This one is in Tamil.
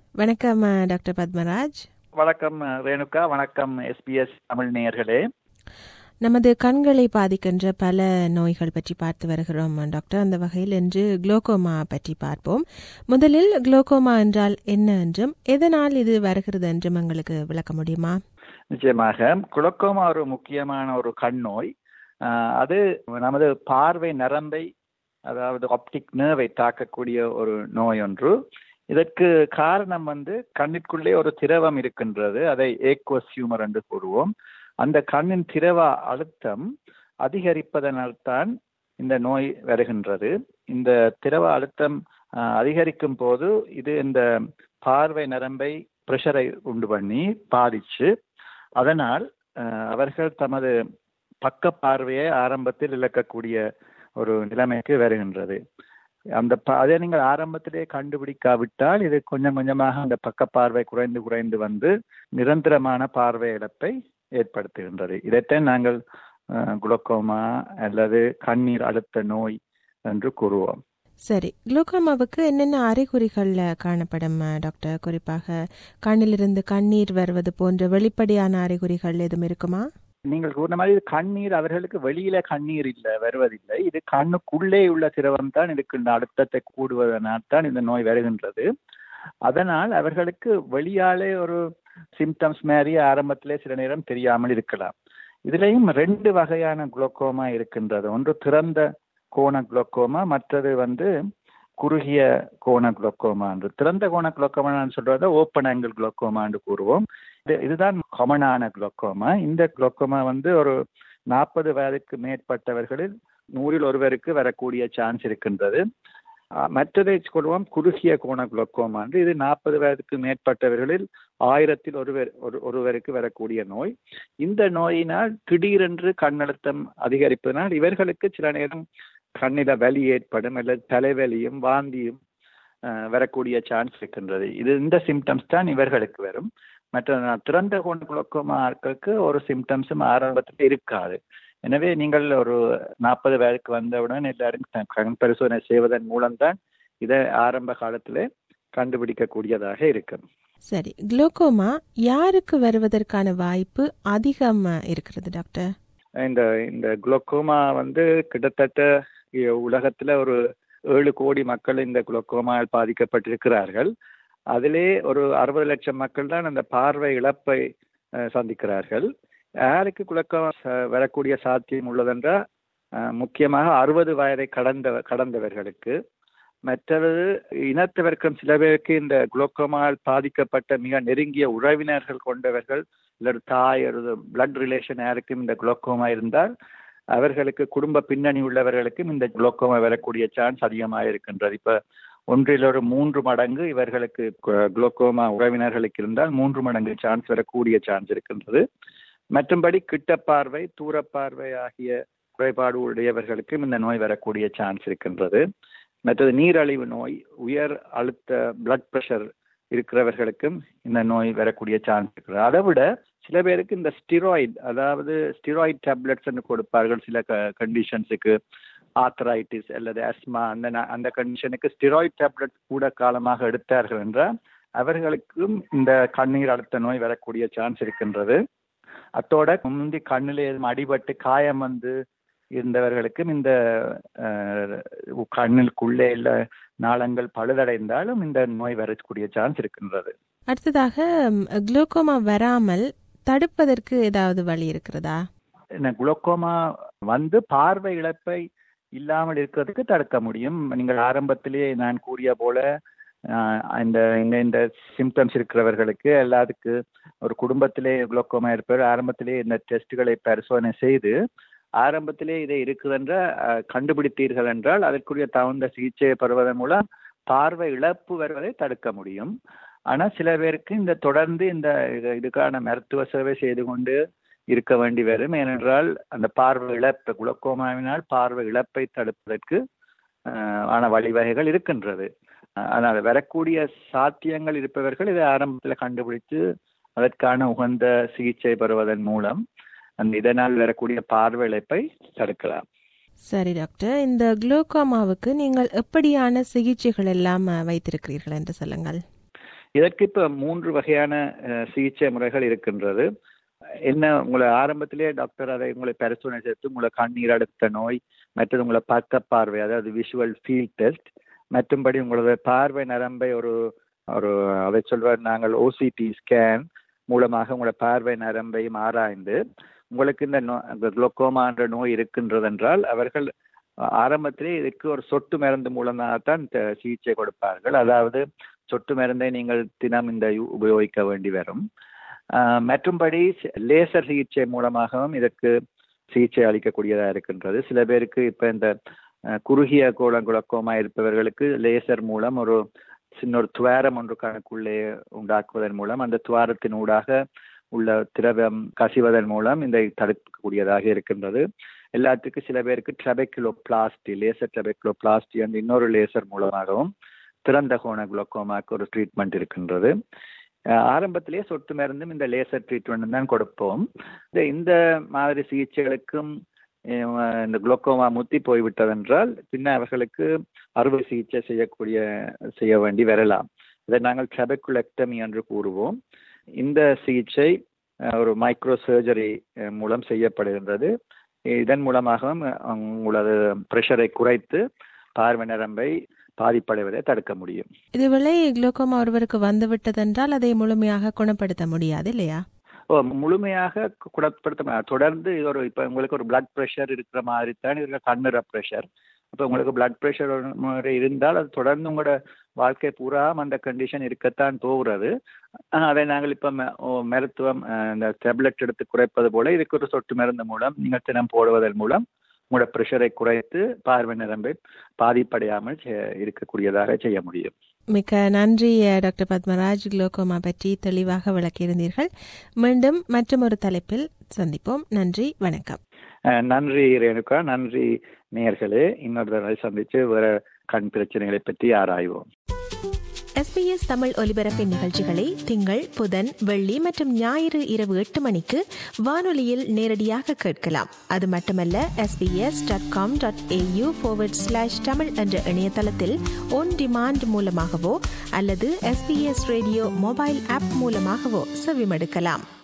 வணக்கம் அஹ், டாக்டர் பத்மராஜ் வணக்கம் ரேணுகா வணக்கம் எஸ்பிஎஸ் தமிழ் நேயர்களே நமது கண்களை பாதிக்கின்ற பல நோய்கள் பற்றி பார்த்து வருகிறோம் டாக்டர் அந்த வகையில் இன்று குளோகோமா பற்றி பார்ப்போம் முதலில் குளோகோமா என்றால் என்ன என்றும் எதனால் இது வருகிறது என்றும் எங்களுக்கு விளக்க முடியுமா நிச்சயமாக குளோக்கோமா ஒரு முக்கியமான ஒரு கண் நோய் ஆஹ் அது நமது பார்வை நரம்பை அதாவது ஆப்டிக் நர்வை தாக்கக்கூடிய ஒரு நோய் ஒன்று இதற்கு காரணம் வந்து கண்ணிற்குள்ளே ஒரு திரவம் இருக்கின்றது அதை ஏக்வஸ் ஹியூமர் என்று கூறுவோம் அந்த கண்ணின் திரவ அழுத்தம் அதிகரிப்பதனால்தான் இந்த நோய் வருகின்றது இந்த திரவ அழுத்தம் ஆஹ், அதிகரிக்கும் போது இது இந்த பார்வை நரம்பை பிரஷரை உண்டு பண்ணி பாதிச்சு அதனால் அஹ், அவர்கள் தமது பக்க பார்வையை ஆரம்பத்தில் இழக்கக்கூடிய ஒரு நிலைமைக்கு வருகின்றது அந்த ப- அதை நீங்கள் ஆரம்பத்திலே கண்டுபிடிக்காவிட்டால் இது கொஞ்சம் கொஞ்சமாக அந்த பக்க பார்வை குறைந்து குறைந்து வந்து நிரந்தரமான பார்வை இழப்பை ஏற்படுத்துகின்றது இதைத்தான் நாங்கள் அஹ், குளோக்கோமா அல்லது கண்ணீர் அழுத்த நோய் என்று கூறுவோம் சரி குளோகோமாவுக்கு என்னென்ன அறிகுறிகள் காணப்படும் அஹ், டாக்டர் குறிப்பாக கண்ணிலிருந்து கண்ணீர் வருவது போன்ற வெளிப்படையான அறிகுறிகள் எதுவும் இருக்குமா நீங்கள் கூறின மாதிரி இது கண்ணீர் அவர்களுக்கு வெளியில கண்ணீர் இல்லை வருவதில்லை இது கண்ணுக்குள்ளே உள்ள திரவம் தான் இதுக்கு இந்த அழுத்தத்தை கூடுவதனால் தான் இந்த நோய் வருகின்றது அதனால் அவர்களுக்கு வெளியாலே ஒரு சிம்டம்ஸ் மாதிரி ஆரம்பத்திலே சில நேரம் தெரியாமல் இருக்கலாம் இதுலேயும் ரெண்டு வகையான குளோக்கோமா இருக்கின்றது ஒன்று திறந்த கோண குளோக்கோமா மற்றது வந்து குறுகிய கோண குளோக்கோமா என்று திறந்த கோண குளோக்கோமான்னு சொல்றத ஓப்பன் ஆங்கிள் குளோக்கோமா என்று கூறுவோம் இது இதுதான் காமனான குளோக்கோமா இந்த குளோக்கோமா வந்து ஒரு நாற்பது வயதுக்கு மேற்பட்டவர்களில் நூறில் ஒருவருக்கு வரக்கூடிய சான்ஸ் இருக்கின்றது அஹ் மற்றதை சொல்லுவோம் குறுகிய கோண குளோக்கோமா என்று இது நாற்பது வயதுக்கு மேற்பட்டவர்களில் ஆயிரத்தில் ஒருவர் ஒரு ஒருவருக்கு வரக்கூடிய நோய் இந்த நோயினால் திடீரென்று கண்ணழுத்தம் அதிகரிப்பதனால் இவர்களுக்கு சில நேரம் கண்ணில வலி ஏற்படும் அல்லது தலைவலியும் வாந்தியும் அஹ், வரக்கூடிய சான்ஸ் இருக்கின்றது இது இந்த சிம்டம்ஸ் தான் இவர்களுக்கு வரும் மற்ற நா- திறந்த கோண குளோக்கோமா ஆட்களுக்கு ஒரு சிம்டம்ஸும் ஆரம்பத்தில் இருக்காது எனவே நீங்கள் ஒரு நாற்பது வயதுக்கு வந்தவுடன் எல்லாரும் த- கண் பரிசோதனை செய்வதன் மூலம்தான் இதை ஆரம்ப காலத்திலே கண்டுபிடிக்கக்கூடியதாக இருக்கும் சரி குளோகோமா யாருக்கு வருவதற்கான வாய்ப்பு அதிகம் அஹ், இருக்கிறது டாக்டர் இந்த இந்த குளோக்கோமா வந்து கிட்டத்தட்ட இ- உலகத்துல ஒரு ஏழு கோடி மக்கள் இந்த குளோக்கோமால் பாதிக்கப்பட்டிருக்கிறார்கள் அதிலே ஒரு அறுபது லட்சம் மக்கள் தான் அந்த பார்வை இழப்பை அஹ், சந்திக்கிறார்கள் யாருக்கு குளோக்கோமா ச- வரக்கூடிய சாத்தியம் உள்ளதென்றால் அஹ், முக்கியமாக அறுபது வயதை கடந்த கடந்தவர்களுக்கு மற்றது இனத்தவர்க்கும் சில பேருக்கு இந்த குளோக்கோமால் பாதிக்கப்பட்ட மிக நெருங்கிய உறவினர்கள் கொண்டவர்கள் இல்லை தாய் ஒரு பிளட் ரிலேஷன் யாருக்கும் இந்த குளோக்கோமா இருந்தால் அவர்களுக்கு குடும்ப பின்னணி உள்ளவர்களுக்கும் இந்த குளோக்கோமா வரக்கூடிய சான்ஸ் அதிகமாக இருக்கின்றது இப்ப ஒன்றில் ஒரு மூன்று மடங்கு இவர்களுக்கு கு- குளோக்கோமா உறவினர்களுக்கு இருந்தால் மூன்று மடங்கு சான்ஸ் வரக்கூடிய சான்ஸ் இருக்கின்றது மற்றும்படி கிட்ட பார்வை தூரப்பார்வை ஆகிய குறைபாடு உடையவர்களுக்கும் இந்த நோய் வரக்கூடிய சான்ஸ் இருக்கின்றது மற்றது நீரழிவு நோய் உயர் அழுத்த பிளட் பிரஷர் இருக்கிறவர்களுக்கும் இந்த நோய் வரக்கூடிய சான்ஸ் இருக்கிறது அதை விட சில பேருக்கு இந்த ஸ்டிராய்டு அதாவது ஸ்டிராய்டு டேப்லெட்ஸ் கொடுப்பார்கள் சில கண்டிஷன்ஸுக்கு ஆத்தரைட்டிஸ் அல்லது அஸ்மா அந்த ந- அந்த கண்டிஷனுக்கு ஸ்டிராய்டு டேப்லெட் கூட காலமாக எடுத்தார்கள் என்றால் அவர்களுக்கும் இந்த கண்ணீர் அழுத்த நோய் வரக்கூடிய சான்ஸ் இருக்கின்றது அத்தோட முந்தி கண்ணில் எதுவும் அடிபட்டு காயம் வந்து இருந்தவர்களுக்கும் இந்த அஹ், கண்ணுக்குள்ளே உள்ள நாளங்கள் பழுதடைந்தாலும் இந்த நோய் வரக்கூடிய சான்ஸ் இருக்கின்றது அடுத்ததாக ம், குளோகோமா வராமல் தடுப்பதற்கு ஏதாவது வழி இருக்கிறதா இந்த குளோக்கோமா வந்து பார்வை இழப்பை இல்லாமல் இருக்கிறதுக்கு தடுக்க முடியும் நீங்கள் ஆரம்பத்திலே நான் கூறிய போல ஆஹ், இந்த இந்த இந்த சிம்டம்ஸ் இருக்கிறவர்களுக்கு எல்லாத்துக்கு ஒரு குடும்பத்திலே குளோக்கோமா இருப்பவர் ஆரம்பத்திலே இந்த டெஸ்ட்டுகளை பரிசோதனை செய்து ஆரம்பத்திலே இதை இருக்குதென்ற ஆஹ், கண்டுபிடித்தீர்கள் என்றால் அதற்குரிய தகுந்த சிகிச்சையை பெறுவதன் மூலம் பார்வை இழப்பு வருவதை தடுக்க முடியும் ஆனா சில பேருக்கு இந்த தொடர்ந்து இந்த இது- இதுக்கான மருத்துவ சேவை செய்து கொண்டு இருக்க வேண்டி வரும் ஏனென்றால் அந்த பார்வை இழப்பு குளோக்கோமாவினால் பார்வை இழப்பை தடுப்பதற்கு ஆஹ், ஆன வழிவகைகள் இருக்கின்றது அஹ், அதனால் வரக்கூடிய சாத்தியங்கள் இருப்பவர்கள் இதை ஆரம்பத்தில் கண்டுபிடித்து அதற்கான உகந்த சிகிச்சை பெறுவதன் மூலம் அந்த இதனால் வரக்கூடிய பார்வை இழப்பை தடுக்கலாம் சரி டாக்டர் இந்த குளோகோமாவுக்கு நீங்கள் எப்படியான சிகிச்சைகள் எல்லாம் அஹ், வைத்திருக்கிறீர்கள் என்று சொல்லுங்கள் இதற்கு இப்போ மூன்று வகையான சிகிச்சை முறைகள் இருக்கின்றது என்ன உங்களை ஆரம்பத்திலே டாக்டர் அதை உங்களை பரிசோதனை செய்து உங்களை கண்ணீர் அடுத்த நோய் மற்றது உங்களை பக்க பார்வை அதாவது விஷுவல் ஃபீல்ட் டெஸ்ட் மற்றும்படி உங்களது பார்வை நரம்பை ஒரு ஒரு அதை சொல்வார் நாங்கள் ஓசிடி ஸ்கேன் மூலமாக உங்களோட பார்வை நரம்பையும் ஆராய்ந்து உங்களுக்கு இந்த நோ இந்த குளோக்கோமா என்ற நோய் இருக்கின்றது என்றால் அவர்கள் ஆரம்பத்திலே இதுக்கு ஒரு சொட்டு மருந்து மூலமாகத்தான் சிகிச்சை கொடுப்பார்கள் அதாவது சொட்டு மருந்தை நீங்கள் தினம் இந்த உபயோகிக்க வேண்டி வரும் மற்றும்படி லேசர் சிகிச்சை மூலமாகவும் இதற்கு சிகிச்சை அளிக்கக்கூடியதாக இருக்கின்றது சில பேருக்கு இப்போ இந்த குறுகிய கோளங்குளக்கோமா இருப்பவர்களுக்கு லேசர் மூலம் ஒரு சின்ன ஒரு துவாரம் ஒன்று கணக்குள்ளே உண்டாக்குவதன் மூலம் அந்த துவாரத்தின் ஊடாக உள்ள திரவம் கசிவதன் மூலம் இந்த தடுக்கக்கூடியதாக இருக்கின்றது எல்லாத்துக்கும் சில பேருக்கு trabeculoplasty laser trabeculoplasty அந்த இன்னொரு லேசர் மூலமாகவும் திறந்த கோண குளோக்கோமாக்கு ஒரு ட்ரீட்மெண்ட் இருக்கின்றது ஆரம்பத்திலேயே சொட்டு மருந்தும் இந்த லேசர் ட்ரீட்மெண்ட் தான் கொடுப்போம் இந்த இந்த மாதிரி சிகிச்சைகளுக்கும் இந்த குளோக்கோமா முத்தி போய்விட்டதென்றால் பின்ன அவர்களுக்கு அறுவை சிகிச்சை செய்யக்கூடிய செய்ய வேண்டி வரலாம் இதை நாங்கள் ட்ரபெக்குலெக்டமி என்று கூறுவோம் இந்த சிகிச்சை ஒரு மைக்ரோ சர்ஜரி மூலம் செய்யப்படுகின்றது இதன் மூலமாகவும் உங்களது ப்ரெஷரை குறைத்து பார்வை நரம்பை பாதிப்படைவதை தடுக்க முடியும் இதுவேளை குளோக்கோமா ஒருவருக்கு வந்துவிட்டதென்றால் அதை முழுமையாக குணப்படுத்த முடியாது இல்லையா ஓ முழுமையாக குணப்படுத்த தொடர்ந்து இது ஒரு இப்போ உங்களுக்கு ஒரு பிளட் ப்ரெஷர் இருக்கிற மாதிரி தான் இருக்கிற கண்ணுற ப்ரெஷர் இப்போ உங்களுக்கு பிளட் ப்ரெஷர் இருந்தால் அது தொடர்ந்து உங்களோட வாழ்க்கை பூரா அந்த கண்டிஷன் இருக்கத்தான் போகிறது அதை நாங்கள் இப்போ மருத்துவம் இந்த டேப்லெட் எடுத்து குறைப்பது போல இதுக்கு ஒரு சொட்டு மருந்து மூலம் நீங்கள் தினம் போடுவதன் மூலம் உங்களோட ப்ரெஷரை குறைத்து பார்வை நிரம்பை பாதிப்படையாமல் இருக்கக்கூடியதாக செய்ய முடியும் மிக்க நன்றி டாக்டர் பத்மராஜ் குளோகோமா பற்றி தெளிவாக விளக்கியிருந்தீர்கள் மீண்டும் மற்றும் ஒரு தலைப்பில் சந்திப்போம் நன்றி வணக்கம் நன்றி ரேணுகா நன்றி நேயர்களே இன்னொரு தடவை சந்திச்சு வேற கண் பிரச்சனைகளை பற்றி ஆராய்வோம் எஸ்பிஎஸ் தமிழ் ஒலிபரப்பின் நிகழ்ச்சிகளை திங்கள் புதன் வெள்ளி மற்றும் ஞாயிறு இரவு எட்டு மணிக்கு வானொலியில் நேரடியாக கேட்கலாம் அது மட்டுமல்ல SBS dot com dot AU forward slash Tamil என்ற இணையதளத்தில் ஒன் டிமாண்ட் மூலமாகவோ அல்லது எஸ்பிஎஸ் ரேடியோ மொபைல் ஆப் மூலமாகவோ செவிமடுக்கலாம்